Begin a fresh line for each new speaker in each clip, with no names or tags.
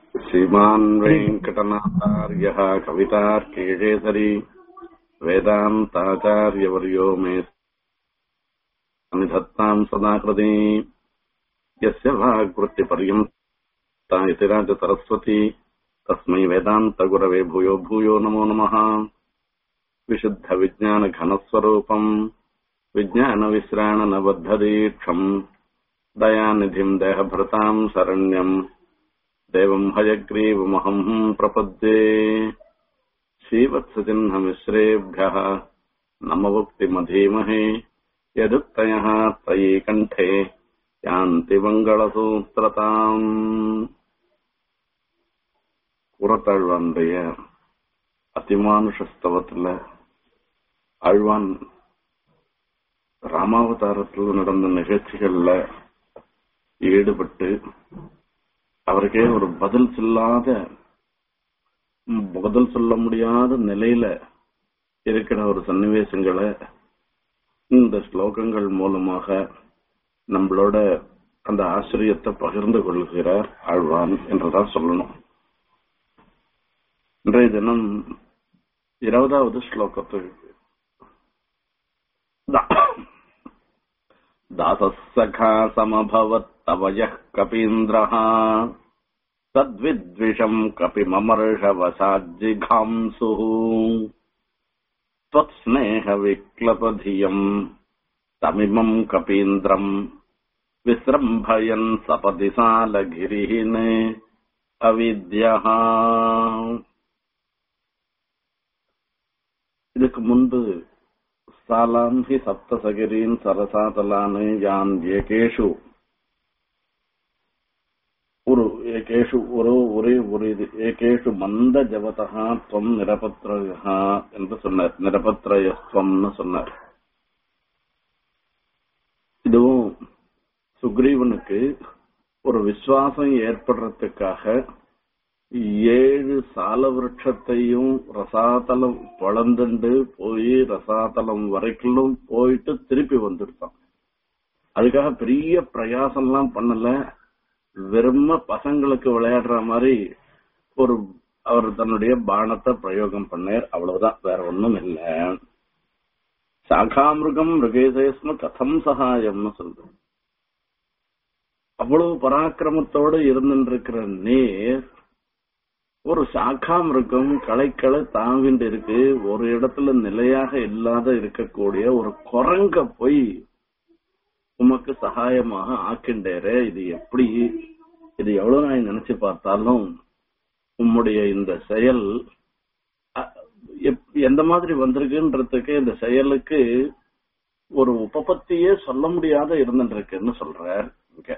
श्रीमान् वेङ्कटनाथार्यः कवितार्केशेसरी वेदान्ताचार्यवर्यो मे निधत्ताम् सदा कृते यस्य वाग्वृत्तिपर्यन्ता इति राजसरस्वती तस्मै वेदान्तगुरवे भूयो भूयो नमो नमः विशुद्धविज्ञानघनस्वरूपम् विज्ञानविश्राणनबद्धदीक्षम् दयानिधिम् देहभृताम् शरण्यम् देवम् हयग्रीवमहम् प्रपद्ये श्रीवत्सचिह्नमिश्रेभ्यः नमवुक्तिमधीमहे यदुक्तयः तयि कण्ठे यान्ति मङ्गलसूत्रताम् புறத்தாழ்வானுடைய அதிமானுஷ ஸ்தவத்துல ஆழ்வான் ராமாவதாரத்தில் நடந்த நிகழ்ச்சிகள்ல ஈடுபட்டு அவருக்கே ஒரு பதில் சொல்லாத பதில் சொல்ல முடியாத நிலையில இருக்கிற ஒரு சன்னிவேசங்களை இந்த ஸ்லோகங்கள் மூலமாக நம்மளோட அந்த ஆச்சரியத்தை பகிர்ந்து கொள்கிறார் ஆழ்வான் என்றுதான் சொல்லணும் இன்றைய தினம் இருபதாவது ஸ்லோகத்துக்கு दासः समभवत्तव यः कपीन्द्रः तद्विद्विषम् कपिममर्षवशाज्जिघांसुः त्वत्स्नेहविक्लपधियम् तमिमम् कपीन्द्रम् विसृम्भयन् सपदि सालगिरिहिने அவித்யா இதுக்கு முன்பு சாலாம் ஹி சப்தசகிரீன் சரசாதலானு யான் ஏகேஷு ஒரு ஏகேஷு ஒரு ஒரே ஒரு இது ஏகேஷு மந்த ஜவதா துவம் நிரபத்ரயா என்று சொன்னார் நிரபத்ரயஸ்வம்னு சொன்னார் இதுவும் சுக்ரீவனுக்கு ஒரு விசுவாசம் ஏற்படுறதுக்காக ஏழு சால விருட்சத்தையும் ரசாதலம் வளர்ந்துண்டு போய் ரசாதலம் வரைக்கும் போயிட்டு திருப்பி வந்துருத்தான் அதுக்காக பெரிய பிரயாசம்லாம் பண்ணல வெறும பசங்களுக்கு விளையாடுற மாதிரி ஒரு அவர் தன்னுடைய பானத்தை பிரயோகம் பண்ணார் அவ்வளவுதான் வேற ஒண்ணும் இல்ல சாகாமிருகம் மிருகேசேஸ்ம கதம் சகாயம்னு சொல்றோம் அவ்வளவு பராக்கிரமத்தோடு இருந்துருக்கிற நீர் ஒரு சாக்கா மிருகம் களைக்களை தாங்கிட்டு இருக்கு ஒரு இடத்துல நிலையாக இல்லாத இருக்கக்கூடிய ஒரு குரங்க போய் உமக்கு சகாயமாக ஆக்கின்றேரே இது எப்படி இது எவ்வளவு நான் நினைச்சு பார்த்தாலும் உம்முடைய இந்த செயல் எந்த மாதிரி வந்திருக்குன்றதுக்கு இந்த செயலுக்கு ஒரு உபபத்தியே சொல்ல முடியாத இருந்துருக்குன்னு சொல்றார் இங்க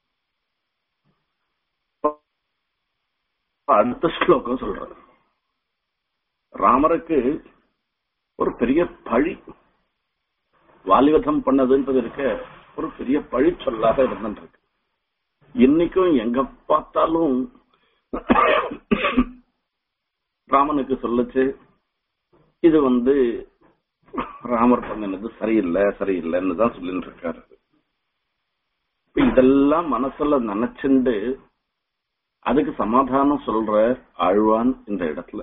அடுத்த ஸ்லோகம் சொல்றாரு ராமருக்கு ஒரு பெரிய பழி வாலிவதம் பண்ணதுன்றது இருக்க ஒரு பெரிய பழி சொல்லாக இருந்துருக்கு இன்னைக்கும் எங்க பார்த்தாலும் ராமனுக்கு சொல்லுச்சு இது வந்து ராமர் பண்ணினது சரியில்லை சரியில்லைன்னு தான் சொல்லிட்டு இருக்காரு இதெல்லாம் மனசுல நினைச்சுண்டு அதுக்கு சமாதானம் சொல்ற ஆழ்வான் இந்த இடத்துல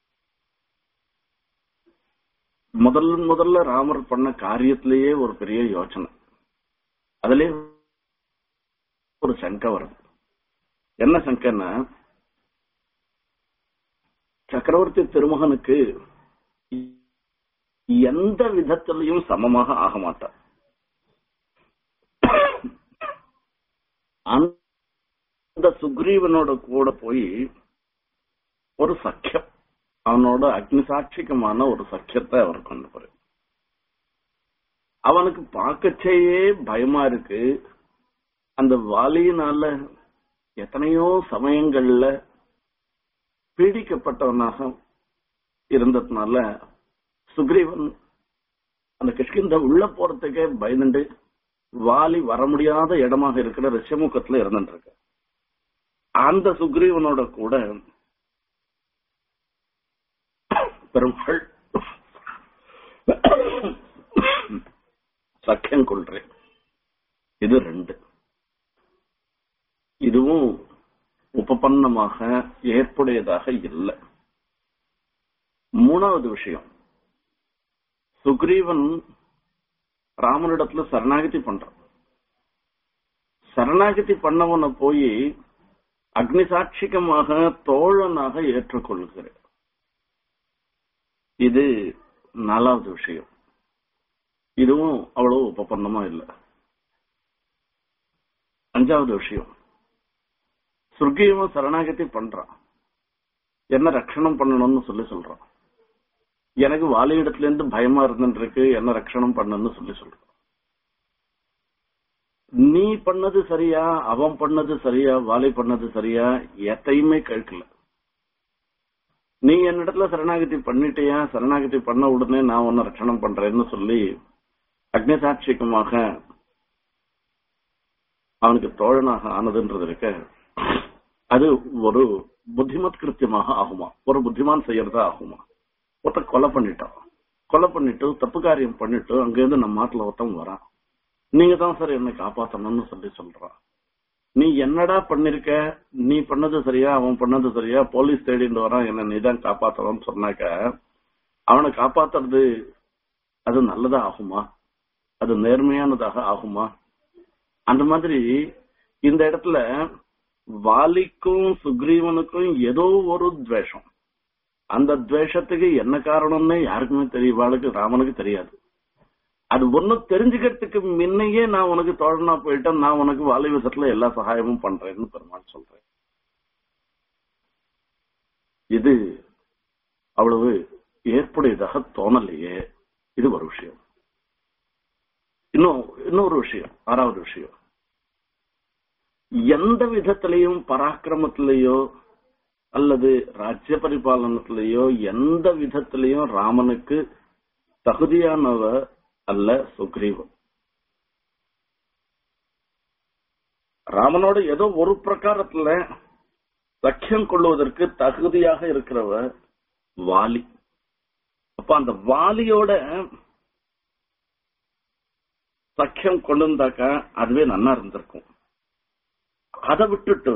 முதல் முதல்ல ராமர் பண்ண காரியத்திலேயே ஒரு பெரிய யோசனை அதுலயே ஒரு சங்கை வருது என்ன சங்கைன்னா சக்கரவர்த்தி திருமகனுக்கு எந்த விதத்திலையும் சமமாக ஆக மாட்டார் அந்த சுக்ரீவனோட கூட போய் ஒரு சக்கியம் அவனோட அக்னிசாட்சிகமான ஒரு சக்கியத்தை அவர் கொண்டு போற அவனுக்கு பார்க்கச்சேயே பயமா இருக்கு அந்த வாலியினால எத்தனையோ சமயங்கள்ல பீடிக்கப்பட்டவனாக இருந்ததுனால சுக்ரீவன் அந்த கிஷ்கிந்த உள்ள போறதுக்கே பயந்துண்டு வாலி வர முடியாத இடமாக இருக்கிற ரிஷமுகத்துல இருந்துட்டு அந்த சுக்ரீவனோட கூட பெருமாள் சக்கியம் கொள்றேன் இது ரெண்டு இதுவும் உபபன்னமாக ஏற்புடையதாக இல்லை மூணாவது விஷயம் சுக்ரீவன் ராமனிடத்துல சரணாகதி பண்றான் சரணாகதி பண்ணவனை போய் அக்னி சாட்சிகமாக தோழனாக ஏற்றுக்கொள்கிறார் இது நாலாவது விஷயம் இதுவும் அவ்வளவு உபபன்னமா இல்லை அஞ்சாவது விஷயம் சுர்கியவன் சரணாகதி பண்றான் என்ன ரட்சணம் பண்ணணும்னு சொல்லி சொல்றான் எனக்கு வாலியிடத்துல இருந்து பயமா இருந்துருக்கு என்ன ரட்சணம் பண்ணுன்னு சொல்லி சொல்றான் நீ பண்ணது சரியா அவன் பண்ணது சரியா வாலி பண்ணது சரியா எத்தையுமே கேட்கல நீ என்னிடத்துல சரணாகதி பண்ணிட்டியா சரணாகதி பண்ண உடனே நான் உன்னை ரட்சணம் பண்றேன்னு சொல்லி அக்னிசாட்சிகமாக அவனுக்கு தோழனாக ஆனதுன்றது இருக்க அது ஒரு புத்திமத் கிருத்தியமாக ஆகுமா ஒரு புத்திமான் செய்யறதா ஆகுமா ஒருத்த கொலை பண்ணிட்டான் கொலை பண்ணிட்டு தப்பு காரியம் பண்ணிட்டு அங்கிருந்து நம்ம மாட்டுல ஒருத்தன் வரான் நீங்க தான் சார் என்னை காப்பாத்தணும்னு சொல்லி சொல்றான் நீ என்னடா பண்ணிருக்க நீ பண்ணது சரியா அவன் பண்ணது சரியா போலீஸ் தேடிட்டு வரான் என்ன நீ தான் காப்பாத்தணும்னு சொன்னாக்க அவனை காப்பாத்துறது அது நல்லதா ஆகுமா அது நேர்மையானதாக ஆகுமா அந்த மாதிரி இந்த இடத்துல வாலிக்கும் சுக்ரீவனுக்கும் ஏதோ ஒரு துவேஷம் அந்த துவேஷத்துக்கு என்ன காரணம்னு யாருக்குமே தெரியும் வாளுக்கு ராமனுக்கு தெரியாது அது ஒன்னும் தெரிஞ்சுக்கிறதுக்கு முன்னையே நான் உனக்கு தோழனா போயிட்டேன் நான் உனக்கு வாலி விஷயத்துல எல்லா சகாயமும் பண்றேன்னு பெருமாள் சொல்றேன் இது அவ்வளவு ஏற்புடையதாக தோணலையே இது ஒரு விஷயம் இன்னும் இன்னொரு விஷயம் ஆறாவது விஷயம் எந்த விதத்திலையும் பராக்கிரமத்திலேயோ அல்லது ராஜ்ய பரிபாலனத்திலேயோ எந்த விதத்திலையும் ராமனுக்கு தகுதியானவ அல்ல சுக்ரீவன் ராமனோட ஏதோ ஒரு பிரகாரத்துல சக்கியம் கொள்வதற்கு தகுதியாக இருக்கிறவ வாலி அப்ப அந்த வாலியோட சக்கியம் கொண்டு வந்தாக்கா அதுவே நன்னா இருந்திருக்கும் அதை விட்டுட்டு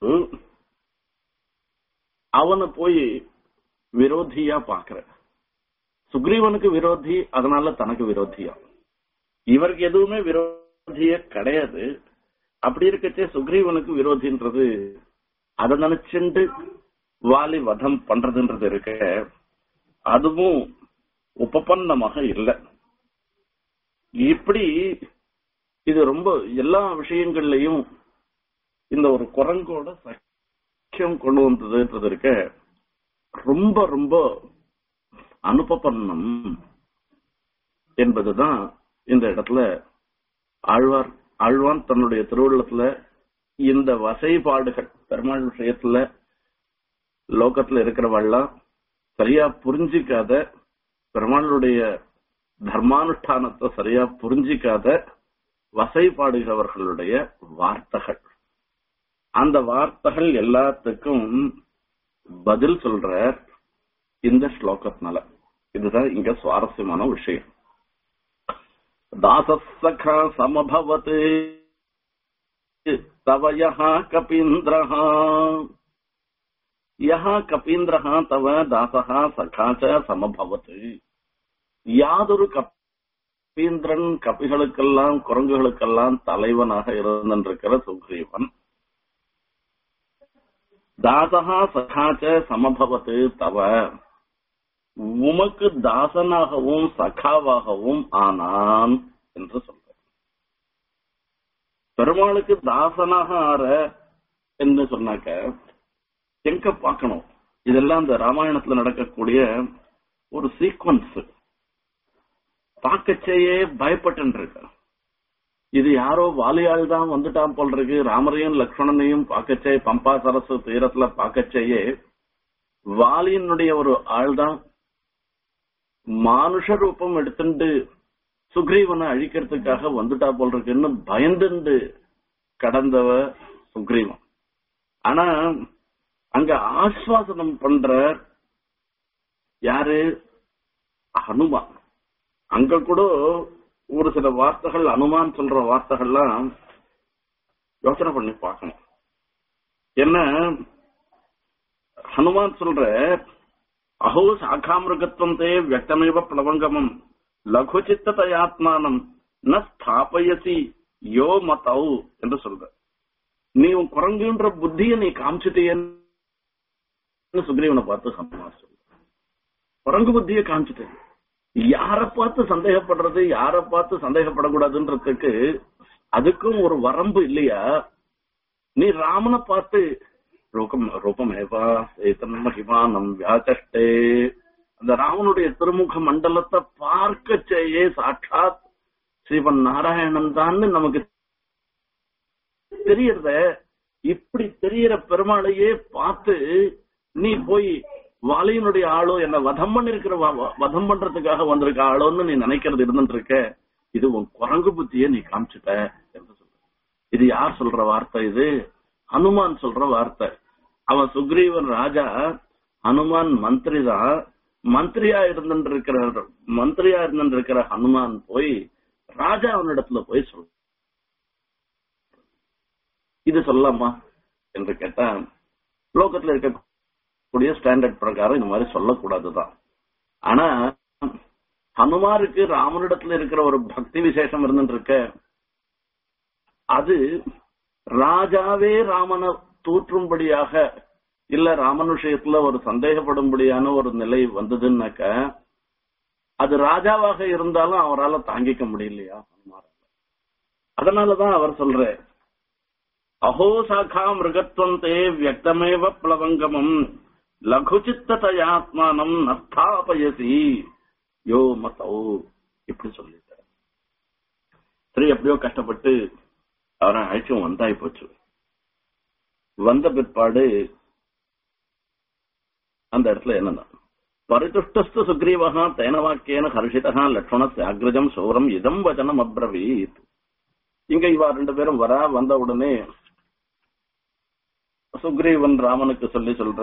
அவனை போய் விரோதியா பாக்குற சுக்ரீவனுக்கு விரோதி அதனால தனக்கு விரோதியா இவருக்கு எதுவுமே விரோதிய கிடையாது அப்படி இருக்கச்சே சுக்ரீவனுக்கு விரோதின்றது அதை நினைச்சுண்டு வாலி வதம் பண்றதுன்றது இருக்க அதுவும் உபபன்னமாக இல்லை இப்படி இது ரொம்ப எல்லா விஷயங்கள்லயும் இந்த ஒரு குரங்கோட சக்கியம் கொண்டு வந்ததுன்றது இருக்க ரொம்ப ரொம்ப அனுபபன்னம் என்பதுதான் இந்த இடத்துல ஆழ்வார் ஆழ்வான் தன்னுடைய திருவுள்ளத்துல இந்த வசைபாடுகள் பெருமாள் விஷயத்துல லோகத்துல இருக்கிறவெல்லாம் சரியா புரிஞ்சிக்காத பெருமாளுடைய தர்மானுஷ்டானத்தை சரியா புரிஞ்சிக்காத வசைபாடுகிறவர்களுடைய வார்த்தைகள் அந்த வார்த்தைகள் எல்லாத்துக்கும் பதில் சொல்ற இந்த ஸ்லோகத்தினால இதுதான் இங்க சுவாரஸ்யமான விஷயம் தாசசகா சமபவத் தவ யஹா கபீந்திரः யஹா கபீந்திரः தவ தாசஹா சகா ச சமபவத் யாதொரு கபீந்திரன் கபிகளுக்கெல்லாம் குரங்குகளுக்கெல்லாம் தலைவனாக இருந்திருக்கிற சுக்ரீவன் தாசகா சகாச்ச சமபவத்து தவ உமக்கு தாசனாகவும் சகாவாகவும் ஆனான் என்று சொல்ற பெருமாளுக்கு தாசனாக ஆற என்று சொன்னாக்க எங்க பார்க்கணும் இதெல்லாம் இந்த ராமாயணத்துல நடக்கக்கூடிய ஒரு சீக்வன்ஸ் பார்க்கச்சேயே பயப்பட்டு இருக்க இது யாரோ வாலியாள் தான் வந்துட்டான் போல் இருக்கு ராமரையும் லக்ஷ்மணனையும் பார்க்கச்சே பம்பா சரசு தீரத்துல பார்க்கச்சேயே வாலியினுடைய ஒரு ஆள் தான் மானுஷ ரூபம் எடுத்துட்டு சுக்ரீவனை அழிக்கிறதுக்காக வந்துட்டா போல் இருக்குன்னு பயந்துண்டு கடந்தவ சுக்ரீவன் ஆனா அங்க ஆஸ்வாசனம் பண்ற யாரு ஹனுமான் அங்க கூட ஒரு சில வார்த்தைகள் அனுமான் சொல்ற வார்த்தைகள்லாம் யோசனை பண்ணி பார்க்கணும் என்ன ஹனுமான் சொல்ற அஹோ சாகாமிருகத்துவம் தே வியக்தமேவ பிளவங்கமம் லகு சித்ததயாத்மானம் ந ஸ்தாபயசி யோ மதௌ என்று சொல்ற நீ உன் குரங்குன்ற புத்திய நீ காமிச்சிட்டேன்னு சுக்ரீவனை பார்த்து ஹனுமான் சொல்ற குரங்கு புத்திய காமிச்சிட்டேன் யார பார்த்து சந்தேகப்படுறது யார பார்த்து சந்தேகப்படக்கூடாதுன்றதுக்கு அதுக்கும் ஒரு வரம்பு இல்லையா நீ ராமனை பார்த்து ரூபம் ரூபமேவா ஏதன் மகிமானம் வியாச்சஷ்டே அந்த ராமனுடைய திருமுக மண்டலத்தை பார்க்க செய்ய சாட்சாத் ஸ்ரீவன் நாராயணன் தான் நமக்கு தெரியறத இப்படி தெரியற பெருமாளையே பார்த்து நீ போய் வாலியனுடைய ஆளோ என்ன வதம் பண்ணிருக்கிற வதம் பண்றதுக்காக வந்திருக்க ஆளோன்னு நீ நினைக்கிறது இருந்துட்டு இருக்க இது உன் குரங்கு புத்திய நீ காமிச்சிட்ட என்று சொல்ற இது யார் சொல்ற வார்த்தை இது ஹனுமான் சொல்ற வார்த்தை அவன் சுக்ரீவன் ராஜா ஹனுமான் மந்திரி தான் மந்திரியா இருந்துட்டு இருக்கிற மந்திரியா இருந்துட்டு இருக்கிற ஹனுமான் போய் ராஜா அவனிடத்துல போய் சொல் இது சொல்லலாமா என்று கேட்டா லோகத்துல இருக்கக்கூடிய ஸ்டாண்டர்ட் பிரகாரம் இந்த மாதிரி சொல்லக்கூடாதுதான் ஆனா ஹனுமாருக்கு ராமனிடத்துல இருக்கிற ஒரு பக்தி விசேஷம் இருந்துட்டு இருக்க அது ராஜாவே ராமனை தூற்றும்படியாக இல்ல ராமன் விஷயத்துல ஒரு சந்தேகப்படும்படியான ஒரு நிலை வந்ததுன்னாக்க அது ராஜாவாக இருந்தாலும் அவரால் தாங்கிக்க முடியலையா ஹனுமாரால அதனாலதான் அவர் சொல்ற அஹோ சாகா மிருகத்வம் தே வியக்தமேவ பிளவங்கமம் லகுச்சித்தயாத்மானம் நஸ்தாபயசி யோ மதோ இப்படி சொல்லிட்டார் சரி எப்படியோ கஷ்டப்பட்டு அவரை அழைச்சும் வந்தாய் போச்சு வந்த பிற்பாடு அந்த இடத்துல என்னன்னா பரிதுஷ்டஸ்து சுக்ரீவகா தேன வாக்கியன ஹர்ஷிதா லட்சுமணஸ் அக்ரஜம் சௌரம் இதம் வச்சனம் அப்ரவீத் இங்க இவா ரெண்டு பேரும் வரா வந்த உடனே சுக்ரீவன் ராமனுக்கு சொல்லி சொல்ற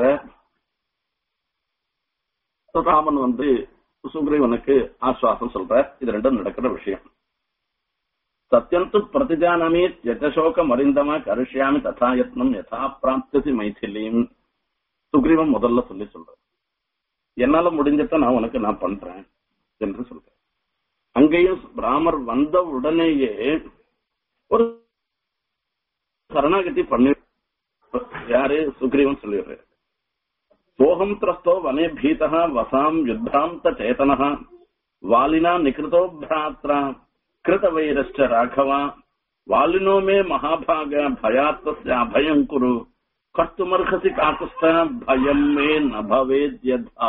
ராமன் வந்து சுக்ரீவனுக்கு ஆஸ்வாசம் சொல்ற இது ரெண்டும் நடக்கிற விஷயம் சத்தியந்து பிரதிஜானமே யசோகம் அறிந்தமா கரிஷ்யாமி ததா யத்னம் யதா பிராப்தி மைथिलीம் சுக்ரீவன் முதல்ல சொல்லி சொல்ற என்னால முடிஞ்சத நான் உனக்கு நான் பண்றேன் என்று சொல்றேன் அங்கேயும் ராமர் வந்த உடனேயே ஒரு சரணாகதி பண்ணி யாரு சுக்ரீவன் சொல்லிடுறாரு சோகம் திரஸ்தோ வனே பீதா வசாம் யுத்தாந்த சேதன வாலினா நிகிருதோ பிராத்ரா கிருத வைரஸ்ட ராഘவா வாலினோ மே மகாபாக பயாத்வஸ்ய அபயம் குரு கர்த்துமர்ஹசி காக்குஸ்த பயம் மே நபவேத்யதா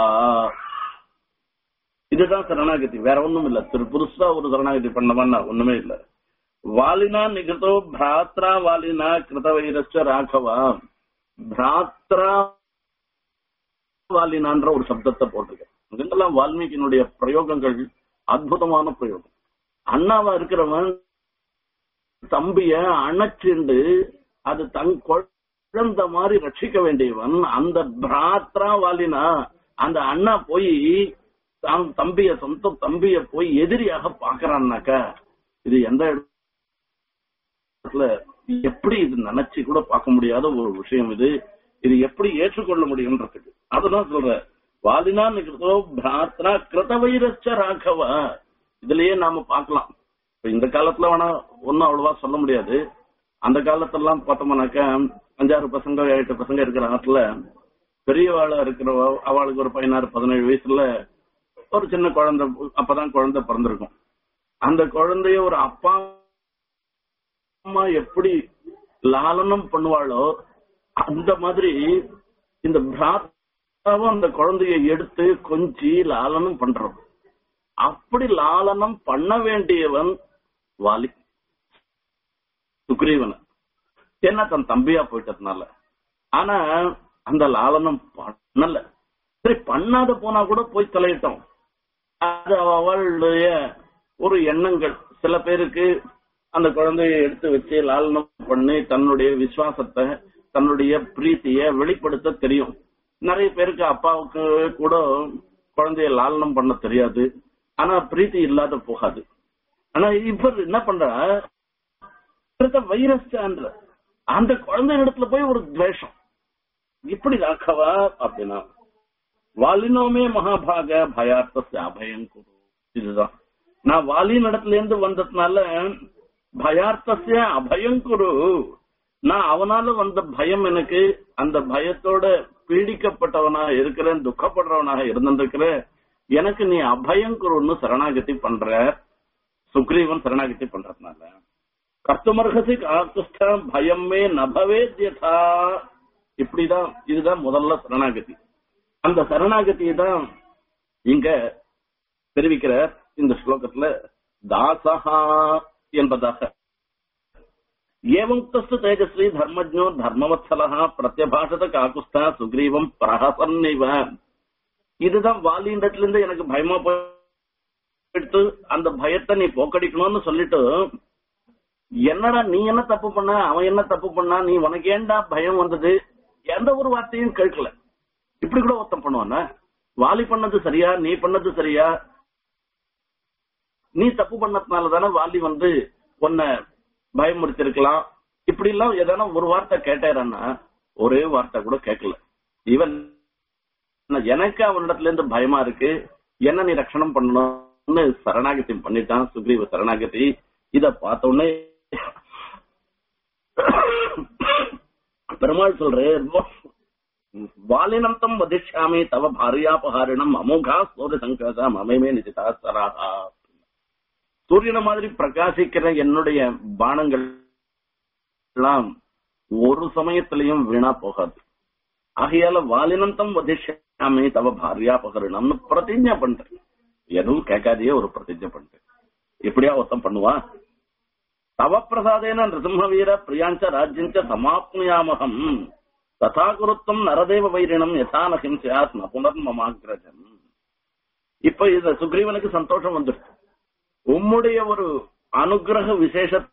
இதுதான் சரணாகதி வேற ஒண்ணும் இல்ல திரு புதுசா ஒரு சரணாகதி பண்ணவன்னா ஒண்ணுமே இல்ல வாலினா நிகதோ பிராத்ரா வாலினா கிருத வைரஸ்ட ராഘவா பிராத்ரா வாலினான்ற ஒரு சப்தத்தை போட்டிருக்கேன் இதெல்லாம் வால்மீகியினுடைய பிரயோகங்கள் அற்புதமான பிரயோகம் அண்ணாவா இருக்கிறவன் தம்பிய அணைச்சிண்டு அது தன் குழந்த மாதிரி ரட்சிக்க வேண்டியவன் அந்த பிராத்ரா வாலினா அந்த அண்ணா போய் தான் தம்பிய சொந்த தம்பிய போய் எதிரியாக பாக்குறான்னாக்கா இது எந்த இடத்துல எப்படி இது நினைச்சு கூட பார்க்க முடியாத ஒரு விஷயம் இது இது எப்படி ஏற்றுக்கொள்ள முடியும்ன்றதுக்கு அதெல்லாம் சொல்ற வாலினா நிகழ்த்தோ பிராத்ரா கிருத வைரஸ்ட ராகவ இதுலயே நாம பார்க்கலாம் இப்ப இந்த காலத்துல வேணா ஒன்னும் அவ்வளவா சொல்ல முடியாது அந்த காலத்துல பார்த்தோம்னாக்க அஞ்சாறு பசங்க எட்டு பசங்க இருக்கிற ஆத்துல பெரியவாளா இருக்கிற அவளுக்கு ஒரு பதினாறு பதினேழு வயசுல ஒரு சின்ன குழந்தை அப்பதான் குழந்தை பிறந்திருக்கும் அந்த குழந்தைய ஒரு அப்பா அம்மா எப்படி லாலனம் பண்ணுவாளோ அந்த மாதிரி இந்த பிராத்தாவும் அந்த குழந்தைய எடுத்து கொஞ்சி லாலனம் பண்றோம் அப்படி லாலனம் பண்ண வேண்டியவன் வாலி சுக்ரீவன் ஏன்னா தன் தம்பியா போயிட்டதுனால ஆனா அந்த லாலனம் பண்ணல சரி பண்ணாத போனா கூட போய் தலையிட்டோம் அது அவளுடைய ஒரு எண்ணங்கள் சில பேருக்கு அந்த குழந்தைய எடுத்து வச்சு லாலனம் பண்ணி தன்னுடைய விசுவாசத்தை தன்னுடைய பிரீத்திய வெளிப்படுத்த தெரியும் நிறைய பேருக்கு அப்பாவுக்கு கூட குழந்தைய லாலனம் பண்ண தெரியாது ஆனா பிரீத்தி இல்லாத போகாது ஆனா இவர் என்ன பண்ற வைரஸ் அந்த குழந்தை இடத்துல போய் ஒரு துவேஷம் இப்படி ராகவா அப்படின்னா வாலினோமே மகாபாக பயார்த்த அபயம் குரு இதுதான் நான் வாலின் இடத்துல இருந்து வந்ததுனால பயார்த்தசிய அபயம் குரு நான் அவனால வந்த பயம் எனக்கு அந்த பயத்தோட பீடிக்கப்பட்டவனா இருக்கிறேன் துக்கப்படுறவனாக இருந்திருக்கிறேன் எனக்கு நீ அபயம் குருன்னு சரணாகதி பண்ற சுக்ரீவன் சரணாகதி பண்றதுனால கர்த்தமர்ஹசி காக்குஸ்த பயமே நபவேத்யதா இப்படிதான் இதுதான் முதல்ல சரணாகதி அந்த சரணாகதியை தான் இங்க தெரிவிக்கிற இந்த ஸ்லோகத்துல தாசஹா என்பதாக ஏவமுக்தஸ்து தேஜஸ்வி தர்மஜோ தர்மவத்சலா பிரத்யபாஷத காக்குஸ்தா சுக்ரீவம் பிரஹசன்னிவ இதுதான் வாலிண்டத்துல இருந்து எனக்கு பயமா போயிடுத்து அந்த பயத்தை நீ போக்கடிக்கணும்னு சொல்லிட்டு என்னடா நீ என்ன தப்பு பண்ண அவன் என்ன தப்பு பண்ணா நீ உனக்கு ஏன்டா பயம் வந்தது எந்த ஒரு வார்த்தையும் கேட்கல இப்படி கூட ஒருத்தன் பண்ணுவானா வாலி பண்ணது சரியா நீ பண்ணது சரியா நீ தப்பு பண்ணதுனால தானே வாலி வந்து உன்னை பயமுறுத்திருக்கலாம் இப்படி எல்லாம் எதனா ஒரு வார்த்தை கேட்டாரான்னா ஒரே வார்த்தை கூட கேட்கல இவன் எனக்கு அவனிடத்துல இருந்து பயமா இருக்கு என்ன நீ ரட்சணம் பண்ணணும்னு சரணாகதி பண்ணிட்டான் சுக்ரீவ சரணாகதி இத பார்த்த உடனே பெருமாள் சொல்றேன் வாலினந்தம் வதிஷ்யாமி தவ பாரியாபகாரிணம் அமோகா சூரிய சங்கசா மமைமே நிஜிதா சராகா சூரியனை மாதிரி பிரகாசிக்கிற என்னுடைய பானங்கள் எல்லாம் ஒரு சமயத்திலையும் வீணா போகாது ஆகையால வாலினந்தம் வதிஷ்யாமி தவ பாரியாபகரணம்னு பிரதிஜை பண்றேன் எதுவும் கேட்காதையே ஒரு பிரதிஜை பண்றேன் எப்படியா ஒருத்தன் பண்ணுவா தவ பிரசாதேன நிருசிம்ம வீர பிரியாஞ்ச ராஜ்யஞ்ச சமாப்னுயாமகம் ததா குருத்தம் நரதேவ வைரினம் யதான ஹிம்சையாத் நபுனர் மமாகிரஜன் இப்ப இது சுக்ரீவனுக்கு சந்தோஷம் வந்துருக்கு உம்முடைய ஒரு அனுகிரக விசேஷ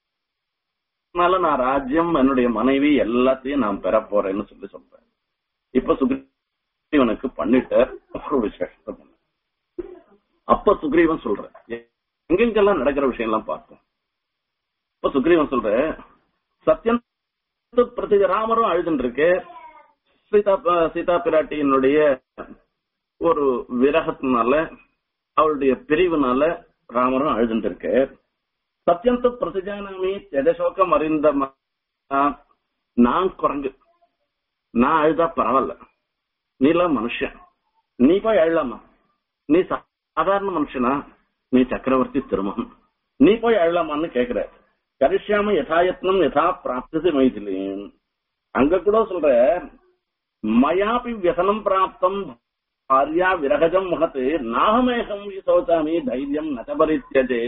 நான் ராஜ்யம் என்னுடைய மனைவி எல்லாத்தையும் நான் பெற போறேன்னு சொல்லி சொல்றேன் இப்ப சுக்ரீவனுக்கு பண்ணிட்டார் ஒரு விசேஷத்தை பண்ண அப்ப சுக்ரீவன் சொல்ற எங்கெங்கெல்லாம் நடக்கிற விஷயம் எல்லாம் பார்த்தோம் இப்ப சுக்ரீவன் சொல்ற சத்தியம் பிரதி ராமரும் அழுதுன்னு இருக்கு சீதா சீதா பிராட்டியினுடைய ஒரு விரகத்தினால அவளுடைய பிரிவுனால ராமரும் அழுதுட்டு இருக்கு சத்தியந்த பிரதிஜானாமி தெதசோகம் அறிந்த நான் குரங்கு நான் அழுதா பரவாயில்ல நீலாம் மனுஷன் நீ போய் அழலாமா நீ சாதாரண மனுஷனா நீ சக்கரவர்த்தி திருமகன் நீ போய் அழலாமான்னு கேக்குற கரிஷ்யாம யதாயத்னம் யதா பிராப்தி மைதிலின் அங்க கூட சொல்ற மயாபி வியசனம் பிராப்தம் பாரியா விரகஜம் மகத்து நாகமேகம் சோச்சாமி தைரியம் நச்சபரித்தியதே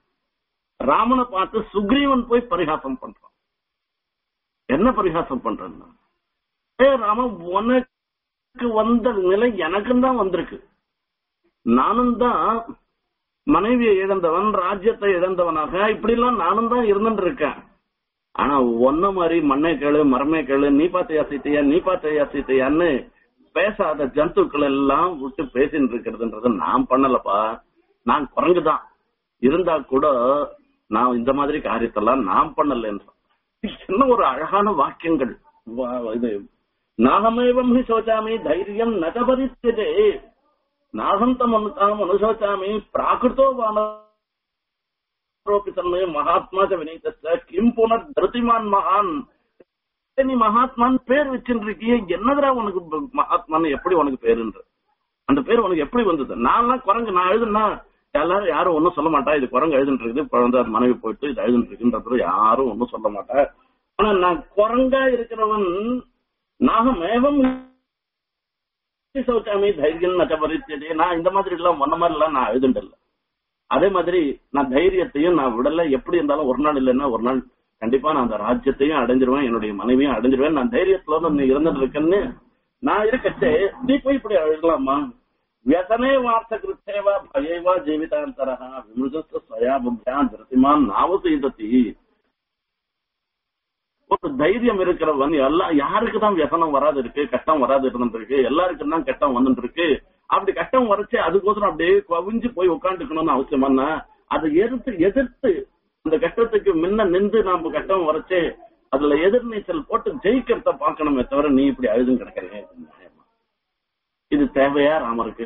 ராமனை பார்த்து சுக்ரீவன் போய் பரிகாசம் பண்றான் என்ன பரிகாசம் பண்றான் ஏ ராம உனக்கு வந்த நிலை எனக்கும் தான் வந்திருக்கு நானும் தான் மனைவியை இழந்தவன் ராஜ்யத்தை இழந்தவனாக இப்படி எல்லாம் நானும் தான் இருந்துட்டு இருக்கேன் ஆனா ஒன்ன மாதிரி மண்ணை கேளு மரமே கேளு நீ பார்த்தையா சீத்தையா நீ பார்த்தையா சீத்தையான்னு பேசாத ஜந்துக்கள் எல்லாம் விட்டு பேசிட்டு இருக்கிறதுன்றது நான் பண்ணலப்பா நான் குரங்குதான் இருந்தா கூட நான் இந்த மாதிரி காரியத்தெல்லாம் நான் பண்ணல என்ன ஒரு அழகான வாக்கியங்கள் இது நாகமேவம் ஹி சோச்சாமி தைரியம் நகபரித்ததே நாகந்தம் தாம் அனுசோச்சாமி பிராகிருத்தோ வானரோபித்தன்மை மகாத்மா வினீத கிம் புனர் திருத்திமான் மகான் நீ மகாத்மான் பேர் வச்சுருக்கிய என்னதுடா உனக்கு மகாத்மான்னு எப்படி உனக்கு பேருன்ற அந்த பேர் உனக்கு எப்படி வந்தது நான் குரங்கு நான் எழுதுனா எல்லாரும் யாரும் ஒன்னும் சொல்ல மாட்டா இது குரங்கு எழுதுட்டு இருக்குது இப்ப வந்து அது மனைவி போயிட்டு இது எழுதுட்டு இருக்குன்றது யாரும் ஒன்னும் சொல்ல மாட்டா ஆனா நான் குரங்கா இருக்கிறவன் நாகமேவம் சௌச்சாமி தைரியம் நச்சபரித்ததே நான் இந்த மாதிரி எல்லாம் ஒன்ன மாதிரி எல்லாம் நான் எழுதுண்டல அதே மாதிரி நான் தைரியத்தையும் நான் விடல எப்படி இருந்தாலும் ஒரு நாள் இல்லைன்னா ஒரு நாள் கண்டிப்பா நான் அந்த ராஜ்யத்தையும் அடைஞ்சிருவேன் என்னுடைய மனைவியும் அடைஞ்சிருவேன் நான் தைரியத்துல நீ இருந்துட்டு இருக்கேன்னு நான் இருக்கச்சே நீ போய் இப்படி அழுகலாமா व्यसने वार्थकृत्येवा भयेवा जीवितान्तरः विमृशस्य स्वया बुद्ध्या धृतिमान् नावसीदति ஒரு தைரியம் இருக்கிறவன் எல்லாம் யாருக்கு தான் வியசனம் வராது இருக்கு கஷ்டம் வராது இருந்துருக்கு எல்லாருக்கும் தான் கஷ்டம் வந்துட்டு இருக்கு அப்படி கஷ்டம் வரைச்சு அதுக்கோசரம் அப்படியே கவிஞ்சு போய் உட்காந்துக்கணும்னு அவசியமானா அதை எதிர்த்து எதிர்த்து அந்த கஷ்டத்துக்கு முன்ன நின்று நாம கஷ்டம் வரைச்சு அதுல எதிர்நீச்சல் போட்டு ஜெயிக்கிறத பார்க்கணுமே தவிர நீ இப்படி அழுதும் கிடக்கிறீங்க இது நியாயமா? இது தேவையா ராமருக்கு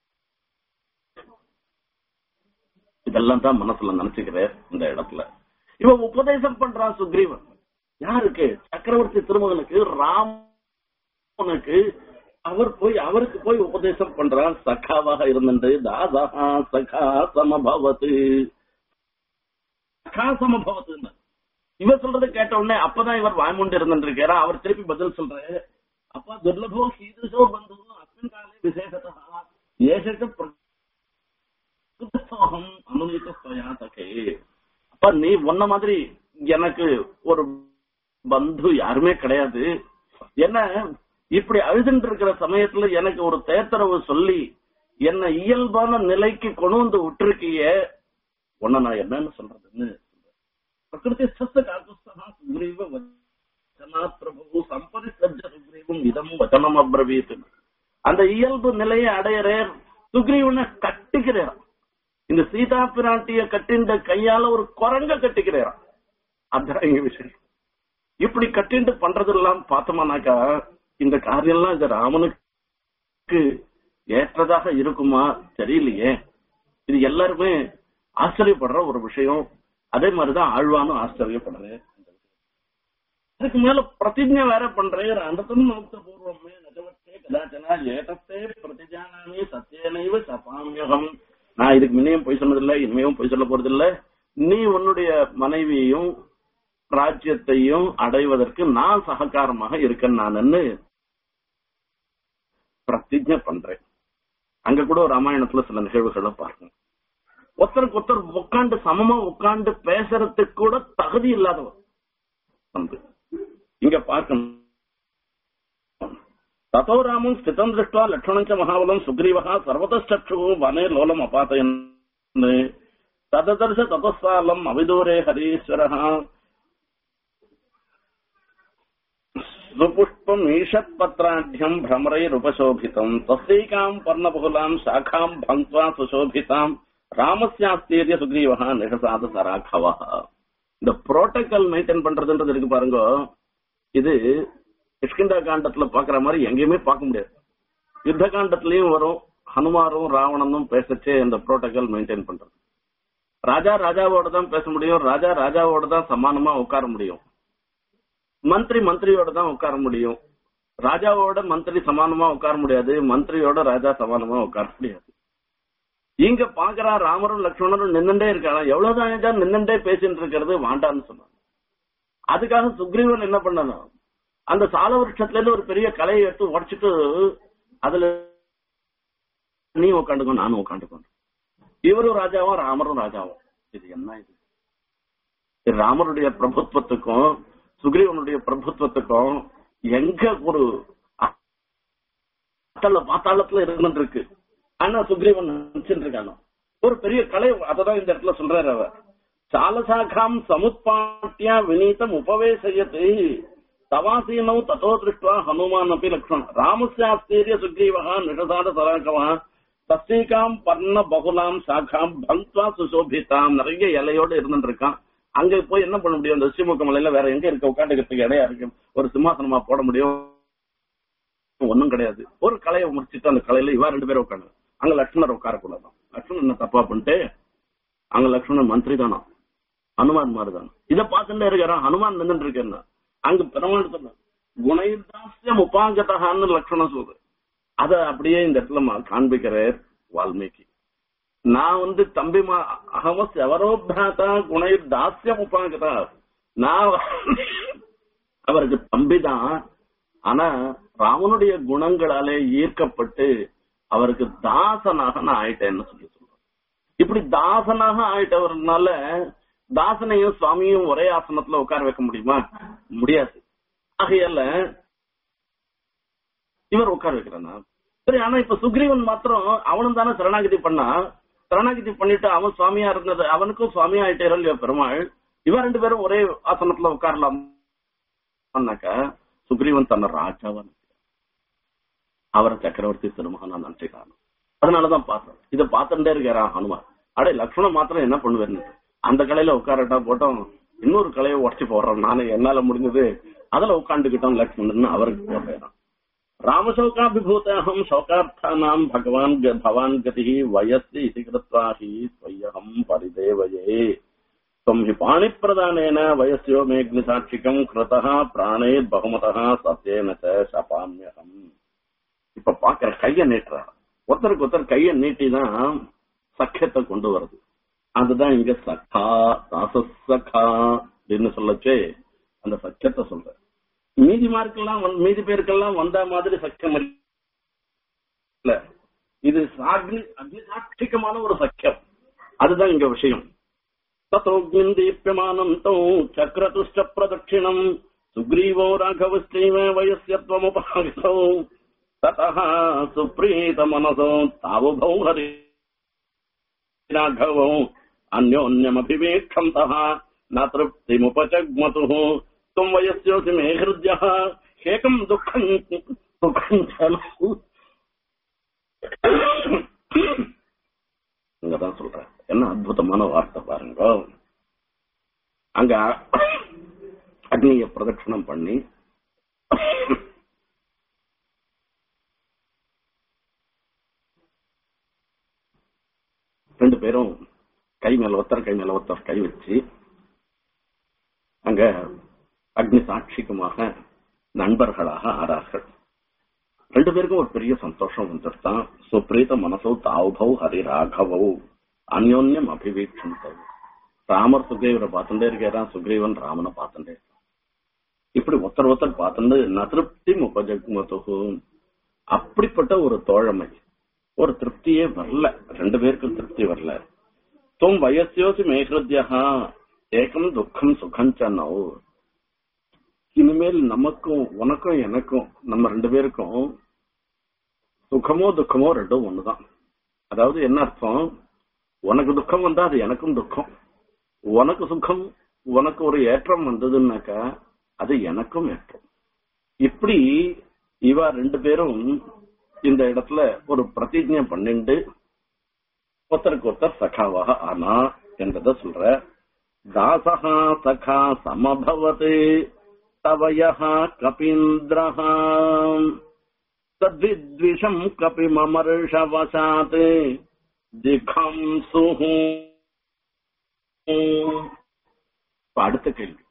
இதெல்லாம் தான் மனசுல நினைச்சுக்கிறேன் இந்த இடத்துல இவன் உபதேசம் பண்றான் சுக்ரீவன் யாருக்கு சக்கரவர்த்தி திருமகனுக்கு ராமனுக்கு அவர் போய் அவருக்கு போய் உபதேசம் பண்றான் சகாவாக இருந்துட்டு தாதா சகா சமபவத்து சகா சமபவத்து இவர் சொல்றதை கேட்ட உடனே அப்பதான் இவர் வாய்மூண்டு இருந்துருக்காரா அவர் திருப்பி பதில் சொல்றாரு அப்பா துர்லபோ கீதுஷோ பந்து அஸ்மின் காலே விசேஷத்தா ஏஷத்து பிரசோகம் அனுமதித்த ஸ்வயா தகே அப்ப நீ உன்ன மாதிரி எனக்கு ஒரு பந்து யாருமே கிடையாது என்ன இப்படி அழுதுட்டு இருக்கிற சமயத்துல எனக்கு ஒரு தேத்தரவு சொல்லி என்ன இயல்பான நிலைக்கு கொண்டு வந்து விட்டுருக்கிய உன்ன நான் என்னன்னு சொல்றதுன்னு பிரகிருதி காக்குஸ்தா சுக்ரீவ வச்சனா பிரபு சம்பதி சஜ்ஜ சுக்ரீவம் இதம் வச்சனம் அப்ரவீத் அந்த இயல்பு நிலையை அடையறேர் சுக்ரீவனை கட்டிக்கிறார் இந்த சீதா பிராட்டிய கட்டின்ற கையால ஒரு குரங்க கட்டிக்கிறாராம் அதான் இங்க விஷயம் இப்படி கட்டிண்டு பண்றதெல்லாம் பார்த்தோம்னாக்கா இந்த காரியம்லாம் இந்த ராமனுக்கு ஏற்றதாக இருக்குமா தெரியலையே இது எல்லாருமே ஆச்சரியப்படுற ஒரு விஷயம் அதே மாதிரிதான் ஆழ்வானும் ஆச்சரியப்படுறேன் அதுக்கு மேல பிரதிஜை வேற பண்றேன் அந்தத்தும் முக்த பூர்வமே நஜவத்தே கதாச்சனா ஏதத்தே பிரதிஜானாமி சத்தியனைவ சபாமியகம் நான் இதுக்கு முன்னையும் போய் சொன்னதில்லை இனிமையும் போய் சொல்ல போறதில்லை நீ உன்னுடைய மனைவியையும் ராஜ்யத்தையும் அடைவதற்கு நான் சககாரமாக இருக்கேன் நானு பிரதிஜை பண்றேன் அங்க கூட ராமாயணத்துல சில நிகழ்வுகளை பாருங்க ஒருத்தருக்கு ஒருத்தர் உட்காந்து சமமா உட்காந்து பேசுறதுக்கு கூட தகுதி இல்லாதவர் வந்து இங்க பார்க்கணும் ततो रामम् स्थितम् दृष्ट्वा लक्ष्मणम् च महाबलम् सुग्रीवः सर्वतश्चक्षुः वने लोलम् अपातयन् तददर्श ततःसालम् अविदूरे हरीश्वरः सुपुष्पमीषत्पत्राढ्यम् भ्रमरैरुपशोभितम् तस्यैकाम् पर्णबहुलाम् शाखाम् भङ्क्त्वा सुशोभिताम् ராமஸ்யாஸ்தீரிய சுக்ரீவகா நிகசாத சராகவா இந்த புரோட்டோகால் மெயின்டைன் பண்றதுன்றது இருக்கு பாருங்க இது கிஷ்கிண்டா காண்டத்துல பாக்குற மாதிரி எங்கேயுமே பார்க்க முடியாது யுத்த காண்டத்திலயும் வரும் ஹனுமாரும் ராவணனும் பேசச்சே இந்த புரோட்டோகால் மெயின்டைன் பண்றது ராஜா ராஜாவோட தான் பேச முடியும் ராஜா ராஜாவோட தான் சமானமா உட்கார முடியும் மந்திரி மந்திரியோட தான் உட்கார முடியும் ராஜாவோட மந்திரி சமானமா உட்கார முடியாது மந்திரியோட ராஜா சமானமா உட்கார முடியாது இங்க பாக்குறா ராமரும் லக்ஷ்மணரும் நின்னுட்டே இருக்காங்க எவ்வளவுதான் நின்னுட்டே பேசிட்டு இருக்கிறது வாண்டான்னு சொன்னாங்க அதுக்காக சுக்ரீவன் என்ன பண்ணணும் அந்த சால விருட்சத்துல இருந்து ஒரு பெரிய கலையை எடுத்து உடைச்சிட்டு அதுல நீ உட்காந்துக்கோ நானும் உட்காந்துக்கோ இவரும் ராஜாவும் ராமரும் ராஜாவும் இது என்ன இது இது ராமருடைய பிரபுத்துவத்துக்கும் சுக்ரீவனுடைய பிரபுத்துவத்துக்கும் எங்க ஒரு அத்தல பாத்தாளத்துல இருந்துட்டு இருக்கு ஆனா சுக்ரீவன் நினைச்சுட்டு இருக்கானோ ஒரு பெரிய கலை அததான் இந்த இடத்துல சொல்றாரு அவர் சாலசாகாம் சமுத்பாட்டியா வினீதம் உபவேசயத்து தவாசீனௌ ததோ திருஷ்டுவா ஹனுமான் அப்படி லக்ஷ்மண் ராமஸ்யாஸ்தீரிய சுக்ரீவகா நிஷசாத சராகவா தஸ்தீகாம் பர்ண பகுலாம் சாகாம் பங்க்வா சுசோபிதாம் நிறைய இலையோட இருந்துட்டு இருக்கான் அங்க போய் என்ன பண்ண முடியும் இந்த ஸ்ரீமுக மலையில வேற எங்க இருக்க உட்காந்துக்கிறதுக்கு இடையா இருக்கு ஒரு சிம்மாசனமா போட முடியும் ஒண்ணும் கிடையாது ஒரு கலையை முடிச்சுட்டு அந்த கலையில இவா ரெண்டு பேரும் உட்காந்து அங்க லக்ஷ்மணர் உட்காரக்கூடாதான் லக்ஷ்மணன் என்ன தப்பா பண்ணிட்டு அங்க லக்ஷ்மணன் மந்திரி தானா ஹனுமான் மாதிரி தானே இதை பார்த்துட்டே இருக்கிறான் ஹனுமான் நின்றுட்டு இருக்கேன் அங்க பெருமாள் சொன்ன குணைதாசியம் உபாங்கதான்னு லக்ஷ்மணன் சொல்ற அத அப்படியே இந்த இடத்துல மா- காண்பிக்கிறார் வால்மீகி நான் வந்து தம்பி மா அகமஸ் எவரோபிராதா குணைர் தாசியம் உபாங்கதா நான் அவருக்கு தம்பி தான் ஆனா ராமனுடைய குணங்களாலே ஈர்க்கப்பட்டு அவருக்கு தாசனாக நான் ஆயிட்டேன்னு சொல்லி சொல்றேன் இப்படி தாசனாக ஆயிட்டவர்னால தாசனையும் சுவாமியும் ஒரே ஆசனத்துல உட்கார வைக்க முடியுமா முடியாது ஆகையால இவர் உட்கார வைக்கிறானா சரி ஆனா இப்ப சுக்ரீவன் மாத்திரம் அவனும் தானே சரணாகதி பண்ணா சரணாகதி பண்ணிட்டு அவன் சுவாமியா இருந்தது அவனுக்கும் சுவாமியா ஆயிட்டே இல்லையா பெருமாள் இவன் ரெண்டு பேரும் ஒரே ஆசனத்துல உட்காரலாம் பண்ணாக்கா சுக்ரீவன் தன்னை ராஜாவா நினைக்கிறான். அவரை சக்கரவர்த்தி திருமகனா நினைச்சுக்கிறான் அதனாலதான் பார்த்தோம் இதை பார்த்துட்டே இருக்கிறான் ஹனுமான் அடே லக்ஷ்மணன் மாத்திரம் என்ன பண்ணுவேன்னு அந்த கடையில உட்காரட்டா போட்டோம் இன்னொரு கலையை உடச்சி போடுறேன் நானு என்னால முடிஞ்சது அதுல உட்காந்துக்கிட்டோம் லக்ஷ்மணன் அவருக்கு போடுறேன் ராமசௌகாபிபூதம் சௌகார்த்தானாம் பகவான் க- பவான் கதி வயஸ்தி இது கிருத்வா ஹி ஸ்வயம் பரிதேவயே त्वं हि पाणिप्रदानेन वयस्यो मेघ्निसाक्षिकम् कृतः प्राणेत् बहुमतः सत्येन च शपाम्यहम् இப்ப பாக்குற கைய நீட்டுறா ஒருத்தருக்கு ஒருத்தர் கைய நீட்டிதான் சக்கியத்தை கொண்டு வருது அதுதான் இங்க சக்கா ராசசக்கா அப்படின்னு சொல்லச்சே அந்த சக்கியத்தை சொல்ற மீதி மார்க்கெல்லாம் வந்து- மீதி பேருக்கெல்லாம் வந்த மாதிரி சக்கியம் இல்ல இது அக்னி அக்னிசாட்சிகமான ஒரு சக்கியம் அதுதான் இங்க விஷயம் ततोऽग्निम् दीप्यमानम् तौ चक्रतुश्च प्रदक्षिणम् सुग्रीवो राघवश्चैव वयस्य त्वमुपागतौ ततः सुप्रीतमनसो तावुभौ हरि राघवौ अन्योन्यमभिवेक्षन्तः न तृप्तिमुपजग्मतुः त्वम् वयस्योऽसि मे हृद्यः ह्येकम् दुःखम् दुःखम् च இங்கதான் சொல்றேன் என்ன அற்புதமான வார்த்தை பாருங்க அங்க அக்னிய பிரதட்சணம் பண்ணி ரெண்டு பேரும் கை மேல ஒருத்தர் கை மேல ஒருத்தர் கை வச்சு அங்க அக்னி சாட்சிக்குமாக நண்பர்களாக ஆறார்கள் ரெண்டு பேருக்கும் ஒரு பெரிய சந்தோஷம் வந்துட்டான் சுப்ரீத மனசோ தாவுபௌ ஹரி ராகவௌ அந்யோன்யம் அபிவீட்சம் ராமர் சுக்ரீவரை பார்த்துட்டே இருக்கிறான் சுக்ரீவன் ராமனை பார்த்துட்டே இருக்கான் இப்படி ஒருத்தர் ஒருத்தர் பார்த்துட்டு நதிருப்தி உபஜக்மது அப்படிப்பட்ட ஒரு தோழமை ஒரு திருப்தியே வரல ரெண்டு பேருக்கும் திருப்தி வரல தும் வயசியோசி மேகிருத்யா ஏகம் துக்கம் சுகம் சன்னோ இனிமேல் நமக்கும் உனக்கும் எனக்கும் நம்ம ரெண்டு பேருக்கும் சுகமோ துக்கமோ ரெண்டும் ஒண்ணுதான் அதாவது என்ன அர்த்தம் உனக்கு துக்கம் வந்தா அது எனக்கும் துக்கம் உனக்கு சுகம் உனக்கு ஒரு ஏற்றம் வந்ததுன்னாக்கா அது எனக்கும் ஏற்றம் இப்படி இவ ரெண்டு பேரும் இந்த இடத்துல ஒரு பிரதிஜை பண்ணிண்டு ஒருத்தருக்கு ஒருத்தர் சகாவாக ஆனா என்றத சொல்ற தாசகா சகா சமபவத் தவயः கபீந்திரः தத்வித்விஷம் கபிமமர்ஷவசாத் திகம்சுः இப்ப அடுத்த கேள்வி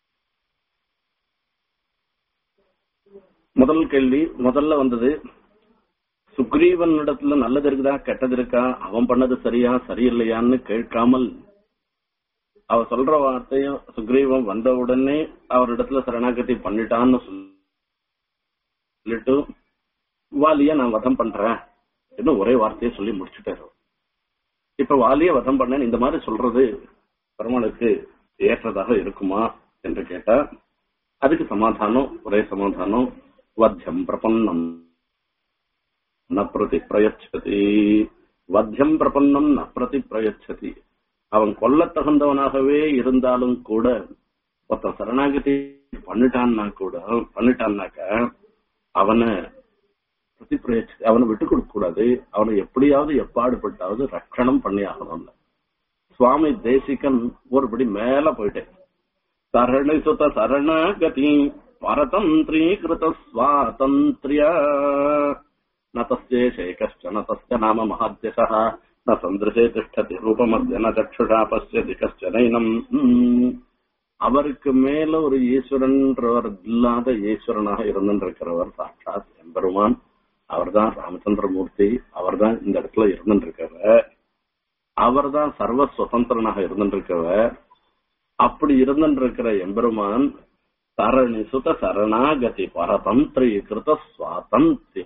முதல் கேள்வி முதல்ல வந்தது சுக்ரீவன் இடத்துல நல்லது இருக்குதா கெட்டது இருக்கா அவன் பண்ணது சரியா சரியில்லையான்னு கேட்காமல் அவ சொல்ற வார்த்தையும் சுக்ரீவன் வந்த உடனே அவரிடத்துல சரணாகதி பண்ணிட்டான்னு சொல்லிட்டு வாலிய நான் வதம் பண்றேன் இன்னும் ஒரே வார்த்தையை சொல்லி முடிச்சுட்டாரு இப்ப வாலிய வதம் பண்ணேன் இந்த மாதிரி சொல்றது பெருமாளுக்கு ஏற்றதாக இருக்குமா என்று கேட்டா அதுக்கு சமாதானம் ஒரே சமாதானம் வத்தியம் பிரபன்னம் ந பிரதி பிரயச்சதி வத்தியம் பிரபன்னம் ந பிரதி பிரயச்சதி அவன் கொல்ல தகுந்தவனாகவே இருந்தாலும் கூட ஒருத்தன் சரணாகதி பண்ணிட்டான்னா கூட பண்ணிட்டான்னாக்க அவனை பிரதி பிரயச்ச அவனை விட்டு கொடுக்க கூடாது அவனை எப்படியாவது எப்பாடுபட்டாவது ரட்சணம் பண்ணி ஆகணும் சுவாமி தேசிகன் ஒருபடி மேல போயிட்டேன் சரணி சுத சரணாகதி பரதந்திரீகிருத சுவாதந்திரிய न तस्येषे कश्चन तस्य नाम महाद्यशः न सन्दृशे तिष्ठति रूपमद्य न चक्षुषा पश्यति कश्चनैनम् அவருக்கு மேல ஒரு ஈஸ்வரன்றவர் இல்லாத ஈஸ்வரனாக இருந்திருக்கிறவர் சாட்சாத் எம்பெருமான் அவர்தான் ராமச்சந்திரமூர்த்தி அவர்தான் இந்த இடத்துல இருந்திருக்கிறவர் அவர்தான் சர்வ சுதந்திரனாக இருந்திருக்கிறவர் அப்படி இருந்திருக்கிற எம்பெருமான் சரணி சுத சரணாகதி பரதந்திரீகிருத சுவாதந்திரி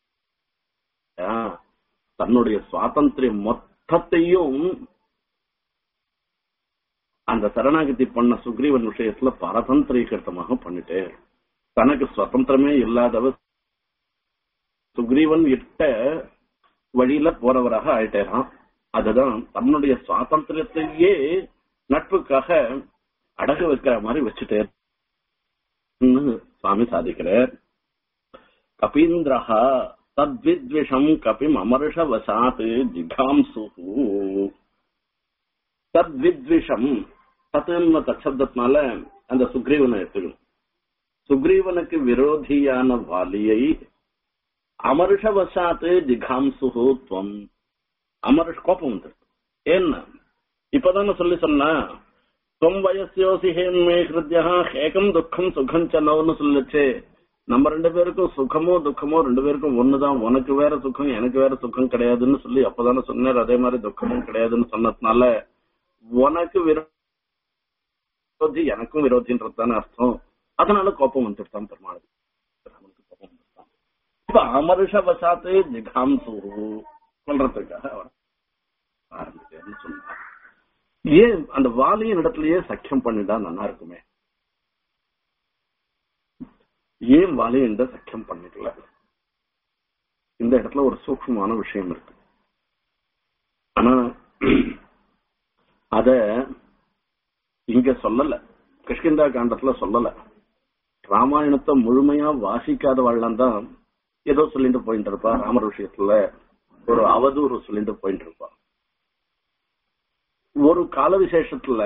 தன்னுடைய சுவாதந்திரம் மொத்தத்தையும் அந்த சரணாகதி பண்ண சுக்ரீவன் விஷயத்துல பரதந்திரீகிருத்தமாக பண்ணிட்டே தனக்கு சுதந்திரமே இல்லாதவர் சுக்ரீவன் இட்ட வழியில போறவராக ஆயிட்டேரான் அதுதான் தன்னுடைய சுவாதந்திரத்தையே நட்புக்காக அடகு வைக்கிற மாதிரி வச்சுட்டே சுவாமி சாதிக்கிறார் கபீந்திரஹா தத்வித்விஷம் கபிம் அமர்ஷவசாத் ஜிகாம்சு தத்வித்விஷம் தத்துவ தச்சப்தத்தினால அந்த சுக்ரீவனை எடுத்துக்கணும் சுக்ரீவனுக்கு விரோதியான வாலியை அமர்ஷவசாத்து ஜிகாம்சுகு துவம் அமர்ஷ் கோபம் வந்துருக்கு ஏன்னா இப்பதானே சொல்லி சொன்னா துவம் வயசியோசி ஹேன்மே ஹிருத்யா ஹேகம் துக்கம் சுகம் சன்னோன்னு சொல்லுச்சு நம்ம ரெண்டு பேருக்கும் சுகமோ துக்கமோ ரெண்டு பேருக்கும் ஒண்ணுதான் உனக்கு வேற சுகம் எனக்கு வேற சுகம் கிடையாதுன்னு சொல்லி அப்பதானே சொன்னார் அதே மாதிரி துக்கமும் கிடையாதுன்னு சொன்னதுனால உனக்கு விரோதி எனக்கும் விரோதின்றது தானே அர்த்தம் அதனால கோபம் வந்துட்டான் பெருமாள் ராமனுக்கு கோபம் வந்துட்டான் இப்ப அமருஷ வசாத்து ஜிகாம்சு சொல்றதுக்காக அவர் ஆரம்பிச்சேன்னு சொன்னார் ஏன் அந்த வாலியின் இடத்துலயே சக்கியம் பண்ணிட்டா நல்லா இருக்குமே ஏன் வாலியின் சக்கியம் பண்ணிக்கல இந்த இடத்துல ஒரு சூக்ஷ்மமான விஷயம் இருக்கு ஆனா அத இங்க சொல்லல கிருஷ்கிந்தா காண்டத்துல சொல்லல ராமாயணத்தை முழுமையா வாசிக்காதவாள்லாம் தான் ஏதோ சொல்லிட்டு போயிட்டு இருப்பா ராமர் விஷயத்துல ஒரு அவதூறு சொல்லிட்டு போயிட்டு இருப்பா ஒரு கால விசேஷத்துல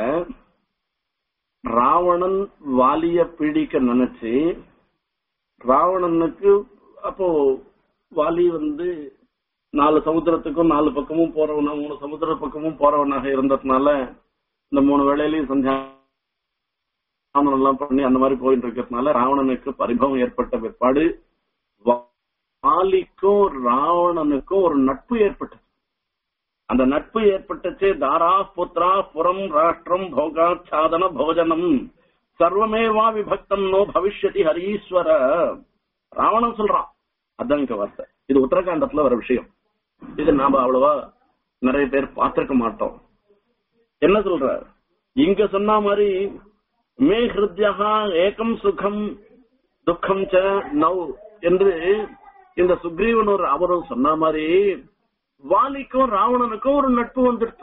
ராவணன் வாலிய பீடிக்க நினைச்சு ராவணனுக்கு அப்போ வாலி வந்து நாலு சமுத்திரத்துக்கும் நாலு பக்கமும் போறவனா மூணு சமுத்திர பக்கமும் போறவனாக இருந்ததுனால இந்த மூணு வேளையிலையும் சஞ்சாரம் எல்லாம் பண்ணி அந்த மாதிரி போயிட்டு இருக்கிறதுனால ராவணனுக்கு பரிபவம் ஏற்பட்ட பிற்பாடு வாலிக்கும் ராவணனுக்கும் ஒரு நட்பு ஏற்பட்டது அந்த நட்பு ஏற்பட்டுச்சு தாரா புத்ரா புறம் ராஷ்டிரம் போகாச்சாதன போஜனம் சர்வமேவா விபக்தம் நோ பவிஷ்யதி ஹரீஸ்வர ராவணன் சொல்றான் அதான் இங்க வார்த்தை இது உத்தரகாண்டத்துல வர விஷயம் இது நாம அவ்வளவா நிறைய பேர் பார்த்திருக்க மாட்டோம் என்ன சொல்ற இங்க சொன்ன மாதிரி மே ஹிருத்யா ஏகம் சுகம் துக்கம் ச நவ் என்று இந்த சுக்ரீவன் ஒரு அவரும் சொன்ன மாதிரி வாலிக்கும் ராவணனுக்கும் ஒரு நட்பு வந்துடுச்சு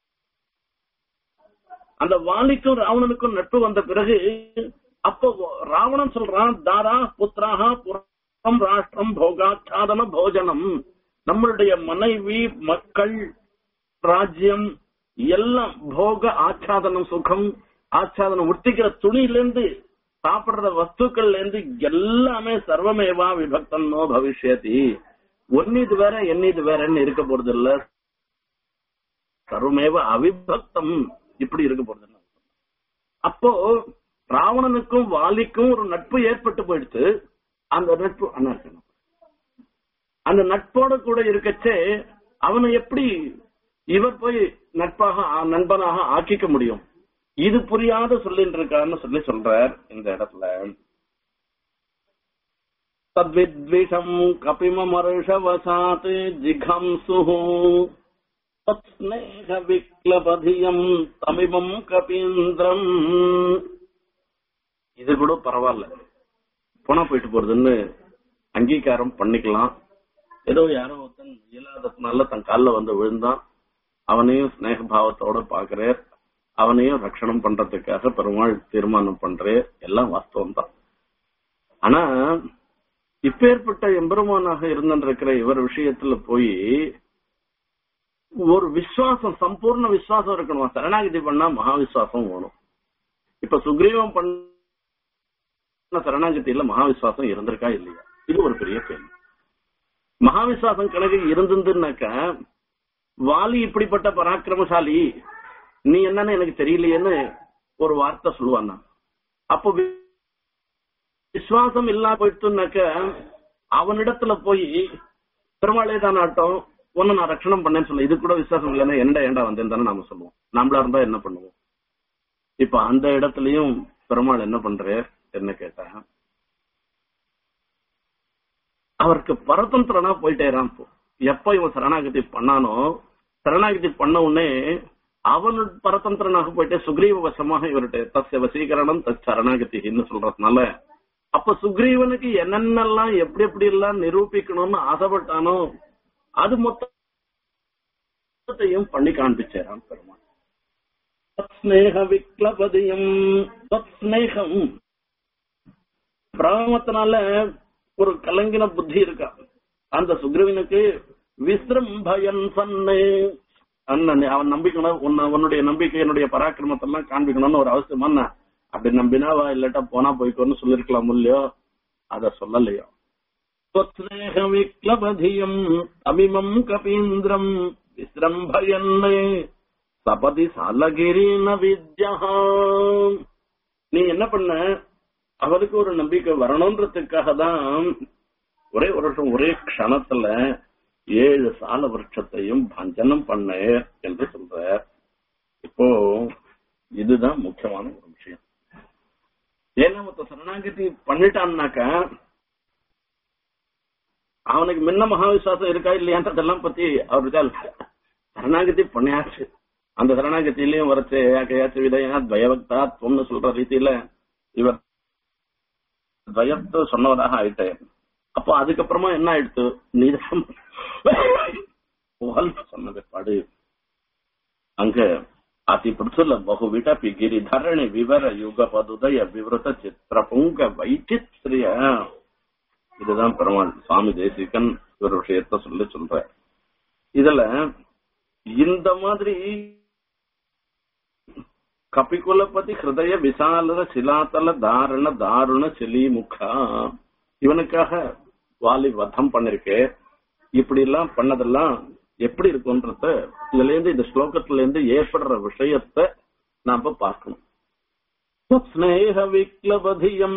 அந்த வாலிக்கும் ராவணனுக்கும் நட்பு வந்த பிறகு அப்போ ராவணன் சொல்றான் தாரா புத்திராக புறம் ராஷ்டிரம் போகாச்சாதன போஜனம் நம்மளுடைய மனைவி மக்கள் ராஜ்யம் எல்லாம் போக ஆச்சாதனம் சுகம் ஆச்சாதனம் உடுத்திக்கிற துணியிலேருந்து சாப்பிடுற வஸ்துக்கள்ல இருந்து எல்லாமே சர்வமேவா விபக்தன்னோ பவிஷ்யதி ஒன்னிது வேற என்னிது வேறன்னு இருக்க போறது இல்ல சர்வமேவ அவிபக்தம் இப்படி இருக்க போறது இல்ல அப்போ ராவணனுக்கும் வாலிக்கும் ஒரு நட்பு ஏற்பட்டு போயிடுச்சு அந்த நட்பு அண்ணா இருக்கணும் அந்த நட்போட கூட இருக்கச்சே அவனை எப்படி இவர் போய் நட்பாக நண்பனாக ஆக்கிக்க முடியும் இது புரியாத சொல்லிட்டு இருக்கான்னு சொல்லி சொல்றார் இந்த இடத்துல தத்வித்விஷம் கபிமமர்ஷவசாத் ஜிகம்சுः தத்ஸ்நேக விக்லபதியம் தமிமம் கபீந்திரம் இது கூட பரவாயில்ல போனா போயிட்டு போறதுன்னு அங்கீகாரம் பண்ணிக்கலாம் ஏதோ யாரோ ஒருத்தன் இயலாததுனால தன் காலில் வந்து விழுந்தான் அவனையும் ஸ்நேக பாவத்தோட பாக்குறார் அவனையும் ரட்சணம் பண்றதுக்காக பெருமாள் தீர்மானம் பண்றேன் எல்லாம் வாஸ்தவம் தான் ஆனா இப்பேற்பட்ட எம்பெருமானாக இருந்திருக்கிற இவர் விஷயத்துல போய் ஒரு விசுவாசம் சம்பூர்ண விசுவாசம் இருக்கணும் சரணாகதி பண்ணா மகா விசுவாசம் வேணும் இப்ப சுக்ரீவம் பண்ண சரணாகதியில மகா விசுவாசம் இருந்திருக்கா இல்லையா இது ஒரு பெரிய கேள்வி மகா விசுவாசம் கணக்கு இருந்ததுன்னாக்க வாலி இப்படிப்பட்ட பராக்கிரமசாலி நீ என்னன்னு எனக்கு தெரியலையேன்னு ஒரு வார்த்தை சொல்லுவான் அப்போ விசுவாசம் இல்லா போயிட்டுனாக்க அவனிடத்துல போய் பெருமாளே தான் ஆட்டம் ஒன்னு நான் ரட்சணம் பண்ணேன்னு சொல்ல இது கூட விசுவாசம் இல்லைன்னா என்னடா ஏண்டா வந்தேன் தானே நாம சொல்லுவோம் நம்மளா இருந்தா என்ன பண்ணுவோம் இப்ப அந்த இடத்துலயும் பெருமாள் என்ன பண்ற என்ன கேட்டா அவருக்கு பரதந்திரனா போயிட்டேரான் இப்போ எப்ப இவன் சரணாகதி பண்ணானோ சரணாகதி பண்ண உடனே அவன் பரதந்திரனாக போயிட்டு சுக்ரீவ வசமாக இவர்கிட்ட தஸ்ய வசீகரணம் தச் சரணாகதின்னு சொல்றதுனால அப்ப சுக்ரீவனுக்கு என்னென்னலாம் எப்படி எப்படி எல்லாம் நிரூபிக்கணும்னு ஆசைப்பட்டானோ அது மொத்தத்தையும் பண்ணி காண்பிச்சாராம் பெருமாள் ஸ்நேக விக்லபதியம் ஸ்நேகம் பிராமத்தினால ஒரு கலங்கின புத்தி இருக்கா அந்த சுக்ரீவனுக்கு விசிரம்பயன் சன்னு அண்ணன் அவன் நம்பிக்கணும் உன்னை உன்னுடைய நம்பிக்கை என்னுடைய பராக்கிரமத்தை எல்லாம் காண்பிக்கணும்னு ஒரு அவசியமா என்ன அப்படி நம்பினா வா இல்லாட்டா போனா போய்க்கோன்னு சொல்லிருக்கலாம் இல்லையோ அத சொல்லலையோ त्वत्स्नेह विक्लबधियम् अमिमम् कपीन्द्रम् विस्रम्भयन् சபதி சாலகிரின வித்யா நீ என்ன பண்ண அவருக்கு ஒரு நம்பிக்கை வரணுன்றதுக்காக தான் ஒரே ஒரு வருஷம் ஒரே க்ஷணத்துல ஏழு சால விருட்சத்தையும் பஞ்சனம் பண்ண என்று சொல்ற இப்போ இதுதான் முக்கியமான ஒரு விஷயம் ஏன்னா மொத்த சரணாகதி பண்ணிட்டான்னாக்கா அவனுக்கு முன்ன மகாவிசுவாசம் இருக்கா இல்லையான்றதெல்லாம் பத்தி அவருக்கு சரணாகதி பண்ணியாச்சு அந்த சரணாகத்திலையும் வரச்சு ஏகையாச்சு விதையா துவயவக்தா துவம்னு சொல்ற ரீதியில இவர் துவயத்தை சொன்னவராக ஆயிட்டேன் அப்போ அதுக்கப்புறமா என்ன ஆயிடுத்து நீதான் புகழ் சொன்னது பாடு அங்க அதி பிரசுல பகுவிடபி கிரிதரணி விவர யுக பதுதய விவரத சித்திரபுங்க வைச்சித்ரிய இதுதான் பெருமாள் சுவாமி தேசிகன் இவர் விஷயத்த சொல்லி சொல்ற இதுல இந்த மாதிரி கபிகுலபதி ஹிருதய விசால சிலாத்தல தாரண தாருண செலி முகா இவனுக்காக வாலி வதம் பண்ணிருக்கே இப்படி எல்லாம் பண்ணதெல்லாம் எப்படி இருக்கும்ன்றத இதுல இருந்து இந்த ஸ்லோகத்துல இருந்து ஏற்படுற விஷயத்த நாம பார்க்கணும் ஸ்னேக விக்லபதியம்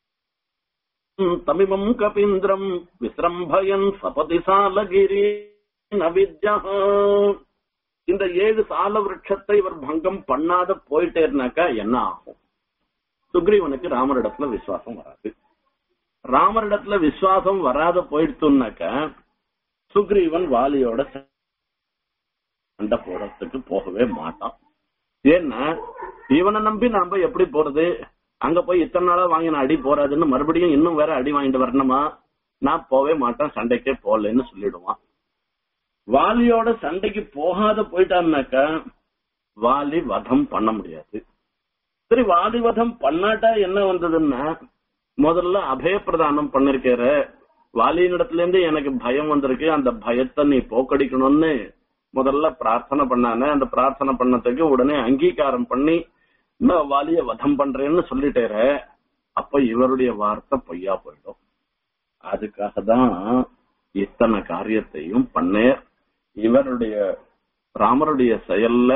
தமிமம் கபீந்திரம் விசிரம்பயன் சபதி சாலகிரி நவித்யா இந்த ஏழு சால விருட்சத்தை இவர் பங்கம் பண்ணாத போயிட்டேர்னாக்கா என்ன ஆகும் சுக்ரீவனுக்கு ராமரிடத்துல விசுவாசம் வராது ராமரிடத்துல விசுவாசம் வராத போயிடுத்துனாக்க சுக்ரீவன் வாலியோட சண்டை போறதுக்கு போகவே மாட்டான் ஏன்னா இவனை நம்பி நாம எப்படி போறது அங்க போய் இத்தனை நாளா வாங்கின அடி போறாதுன்னு மறுபடியும் இன்னும் வேற அடி வாங்கிட்டு வரணுமா நான் போவே மாட்டேன் சண்டைக்கே போகலன்னு சொல்லிடுவான் வாலியோட சண்டைக்கு போகாத போயிட்டான்னாக்கா வாலி வதம் பண்ண முடியாது சரி வாலி வதம் பண்ணாட்டா என்ன வந்ததுன்னா முதல்ல அபய பிரதானம் பண்ணிருக்கிற வாலியினிடத்துல இருந்து எனக்கு பயம் வந்திருக்கு அந்த பயத்தை நீ போக்கடிக்கணும்னு முதல்ல பிரார்த்தனை பண்ணானே அந்த பிரார்த்தனை பண்ணதுக்கு உடனே அங்கீகாரம் பண்ணி நான் வாலிய வதம் பண்றேன்னு சொல்லிட்டேற அப்ப இவருடைய வார்த்தை பொய்யா போயிடும் அதுக்காக தான் இத்தனை காரியத்தையும் பண்ணேர் இவருடைய ராமருடைய செயல்ல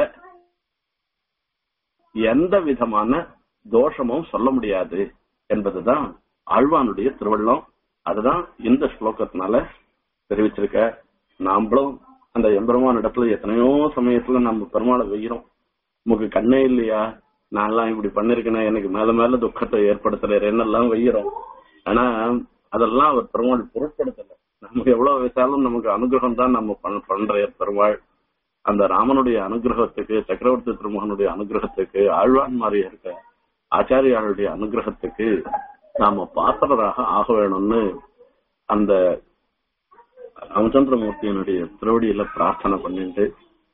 எந்த விதமான தோஷமும் சொல்ல முடியாது என்பதுதான் ஆழ்வானுடைய திருவள்ளம் அதுதான் இந்த ஸ்லோகத்தினால தெரிவிச்சிருக்க நாமளும் அந்த எம்பெருமான் இடத்துல எத்தனையோ சமயத்துல நம்ம பெருமாளை வெய்கிறோம் உமக்கு கண்ணே இல்லையா நான்லாம் இப்படி பண்ணிருக்கேனே எனக்கு மேல மேல துக்கத்தை ஏற்படுத்தல என்னெல்லாம் வெய்கிறோம் ஆனா அதெல்லாம் அவர் பெருமாள் பொருட்படுத்தல நமக்கு எவ்வளவு வயசாலும் நமக்கு அனுகிரகம் தான் நம்ம பண்ற பெருமாள் அந்த ராமனுடைய அனுகிரகத்துக்கு சக்கரவர்த்தி திருமகனுடைய அனுகிரகத்துக்கு ஆழ்வான் மாதிரி இருக்க ஆச்சாரியாளுடைய அனுகிரகத்துக்கு நாம பாத்திரராக ஆக வேணும்னு அந்த ராமச்சந்திரமூர்த்தியினுடைய திருவடியில பிரார்த்தனை பண்ணிட்டு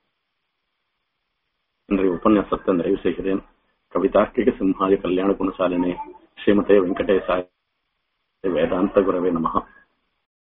இன்றைய உபன்யாசத்தை நிறைவு செய்கிறேன் கவிதார்க்கிக சிம்ஹாய கல்யாண குணசாலினே ஸ்ரீமதே வெங்கடேசாய வேதாந்த குரவே நமகா